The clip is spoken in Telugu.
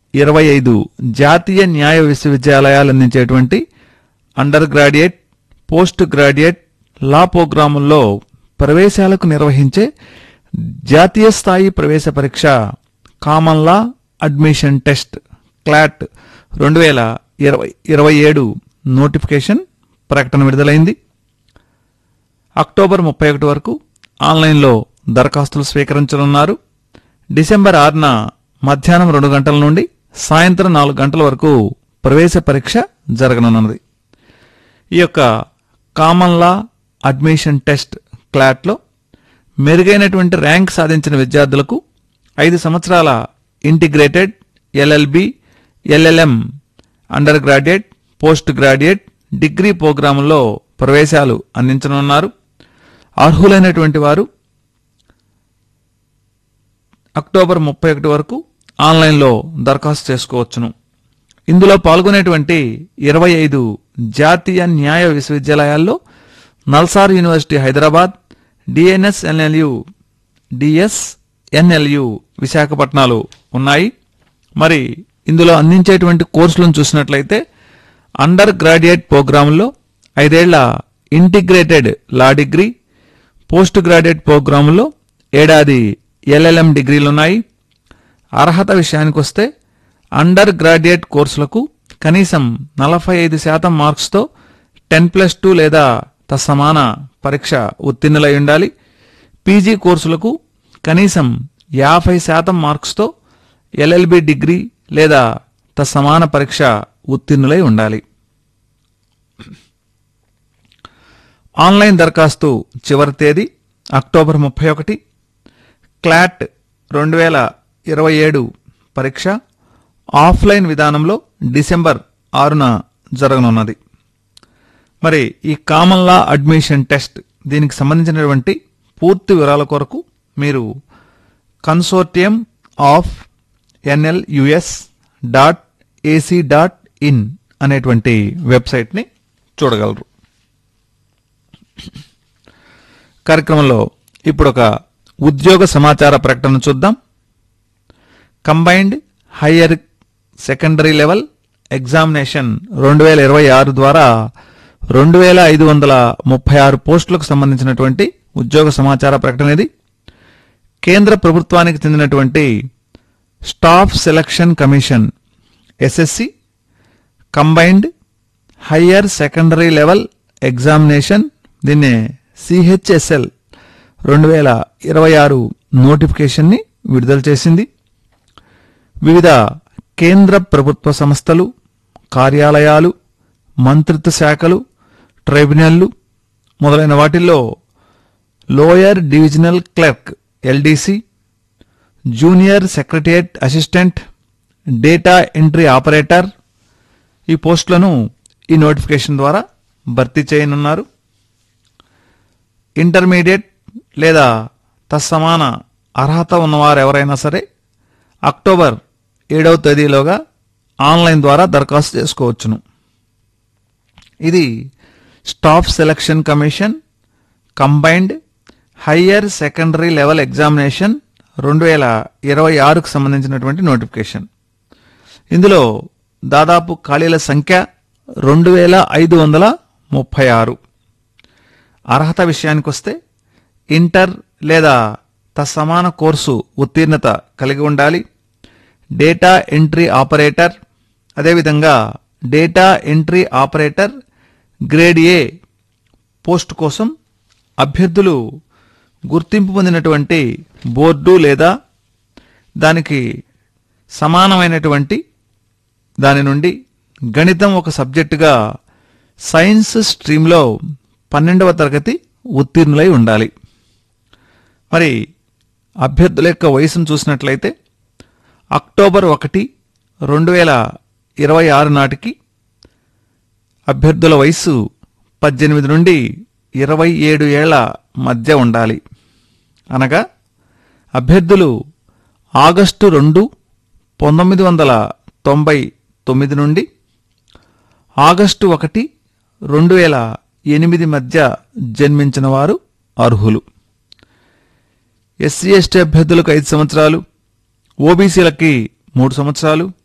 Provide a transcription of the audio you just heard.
ఇరవై ఐదు జాతీయ న్యాయ విశ్వవిద్యాలయాలు అందించేటువంటి under graduate post graduate law ప్రోగ్రాముల్లో ప్రవేశాలకు నిర్వహించే జాతీయ స్థాయి ప్రవేశ పరీక్ష common law admission test CLAT రెండు వేల ఇరవై ఇరవై ఏడు నోటిఫికేషన్ ప్రకటన విడుదలైంది అక్టోబర్ ముప్పై ఒకటి వరకు ఆన్లైన్లో దరఖాస్తులు స్వీకరించనున్నారు డిసెంబర్ ఆరున మధ్యాహ్నం రెండు గంటల నుండి సాయంత్రం నాలుగు గంటల వరకు ప్రవేశ పరీక్ష జరగనున్నది ఈ యొక్క కామన్ లా అడ్మిషన్ టెస్ట్ క్లాట్లో మెరుగైనటువంటి ర్యాంక్ సాధించిన విద్యార్థులకు ఐదు సంవత్సరాల integrated LLB LLM under graduate post graduate degree ప్రోగ్రాముల్లో ప్రవేశాలు అందించనున్నారు అర్హులైనటువంటి వారు అక్టోబర్ ముప్పై ఒకటి వరకు ఆన్లైన్లో దరఖాస్తు చేసుకోవచ్చును ఇందులో పాల్గొనేటువంటి ఇరవై ఐదు జాతీయ న్యాయ విశ్వవిద్యాలయాల్లో NALSAR university Hyderabad DNS NLU DS NLU విశాఖపట్నాలు ఉన్నాయి మరి ఇందులో అందించేటువంటి కోర్సులను చూసినట్లయితే అండర్ గ్రాడ్యుయేట్ ప్రోగ్రాంలో ఐదేళ్ల integrated law degree post graduate ప్రోగ్రాంలో ఏడాది ఎల్ఎల్ఎం డిగ్రీలున్నాయి అర్హత విషయానికి వస్తే అండర్ గ్రాడ్యుయేట్ కోర్సులకు కనీసం నలభై ఐదు శాతం మార్క్స్తో టెన్ ప్లస్ టూ లేదా తత్సమాన పరీక్ష ఉత్తీర్ణులై ఉండాలి పీజీ కోర్సులకు కనీసం యాభై శాతం మార్క్స్తో ఎల్ఎల్బి డిగ్రీ లేదా తత్సమాన పరీక్ష ఉత్తీర్ణులై ఉండాలి ఆన్లైన్ దరఖాస్తు చివరి తేదీ అక్టోబర్ ముప్పై ఒకటి క్లాట్ రెండు వేల ఇరవై ఏడు పరీక్ష ఆఫ్లైన్ విధానంలో డిసెంబర్ ఆరున జరగనున్నది మరి ఈ కామన్ లా అడ్మిషన్ టెస్ట్ దీనికి సంబంధించినటువంటి పూర్తి వివరాల కొరకు మీరు consortium of NLUs dot AC dot in అనేటువంటి వెబ్సైట్ని చూడగలరు కార్యక్రమంలో ఇప్పుడు ఒక ఉద్యోగ సమాచార ప్రకటన చూద్దాం combined higher secondary level examination రెండు వేల ఇరవై ఆరు ద్వారా రెండు వేల ఐదు వందల ముప్పై ఆరు పోస్టులకు సంబంధించినటువంటి ఉద్యోగ సమాచార ప్రకటన ఇది కేంద్ర ప్రభుత్వానికి చెందినటువంటి staff selection commission SSC combined higher secondary level examination దీన్నే సిహెచ్ఎస్ఎల్ రెండు వేల ఇరవై ఆరు నోటిఫికేషన్ని విడుదల చేసింది వివిధ కేంద్ర ప్రభుత్వ సంస్థలు కార్యాలయాలు మంత్రిత్వ శాఖలు ట్రైబ్యునల్లు మొదలైన వాటిల్లో lower divisional clerk LDC junior secretariat assistant data entry operator ఈ పోస్టులను ఈ నోటిఫికేషన్ ద్వారా భర్తీ చేయనున్నారు ఇంటర్మీడియట్ లేదా తత్సమాన అర్హత ఉన్నవారు ఎవరైనా సరే అక్టోబర్ ఏడవ తేదీలోగా ఆన్లైన్ ద్వారా దరఖాస్తు చేసుకోవచ్చును ఇది staff selection commission combined higher secondary level examination రెండు వేల ఇరవై ఆరుకు సంబంధించినటువంటి నోటిఫికేషన్ ఇందులో దాదాపు ఖాళీల సంఖ్య రెండు వేల ఐదు వందల ముప్పై ఆరు అర్హత విషయానికి వస్తే ఇంటర్ లేదా తత్సమాన కోర్సు ఉత్తీర్ణత కలిగి ఉండాలి డేటా ఎంట్రీ ఆపరేటర్ అదేవిధంగా data entry operator grade A post కోసం అభ్యర్థులు గుర్తింపు పొందినటువంటి బోర్డు లేదా దానికి సమానమైనటువంటి దాని నుండి గణితం ఒక సబ్జెక్టుగా సైన్స్ స్ట్రీమ్లో పన్నెండవ తరగతి ఉత్తీర్ణులై ఉండాలి మరి అభ్యర్థుల యొక్క వయసును చూసినట్లయితే అక్టోబర్ ఒకటి రెండు వేల ఇరవై ఆరు నాటికి అభ్యర్థుల వయసు పద్దెనిమిది నుండి ఇరవై ఏడు ఏళ్ల మధ్య ఉండాలి అనగా అభ్యర్థులు ఆగస్టు రెండు పంతొమ్మిది వందల తొంభై తొమ్మిది నుండి ఆగస్టు ఒకటి రెండు వేల ఎనిమిది మధ్య జన్మించిన వారు అర్హులు ఎస్సీ ఎస్టీ అభ్యర్థులకు ఐదు సంవత్సరాలు ఓబీసీలకి మూడు సంవత్సరాలు